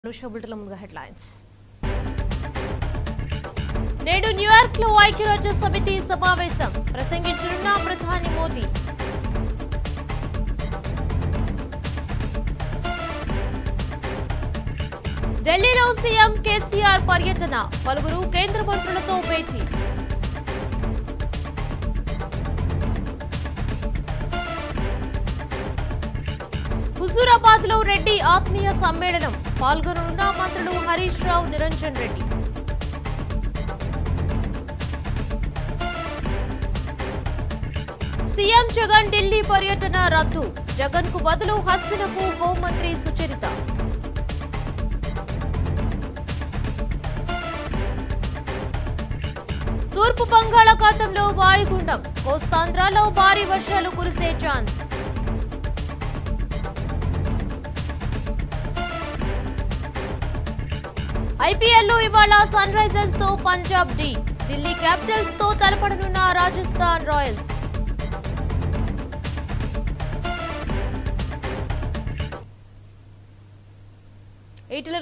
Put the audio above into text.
అనుష బుల్టల ముందుగా హెడ్లైన్స్ నేడు న్యూయార్క్ లో ఐక్యరాజ్య సమితి సమావేశం ప్రసంగించనున్న ప్రధాని మోదీ ఢిల్లీలో సీఎం కేసీఆర్ పర్యటన పలువురు కేంద్ర మంత్రులతో భేటీ హుజూరాబాద్ లో రెడ్డి ఆత్మీయ సమ్మేళనం పాల్గొననున్న మంత్రులు హరీష్ రావు నిరంజన్ రెడ్డి సీఎం జగన్ ఢిల్లీ పర్యటన రద్దు జగన్ కు బదులు హస్తినకు హోంమంత్రి సుచరిత తూర్పు బంగాళాఖాతంలో వాయుగుండం కోస్తాంధ్రలో భారీ వర్షాలు కురిసే ఛాన్స్ ఐపీఎల్లో ఇవాళ సన్ రైజర్స్ తో పంజాబ్ డి ఢిల్లీ క్యాపిటల్స్ తో తలపడనున్న రాజస్థాన్ రాయల్స్ ఈటల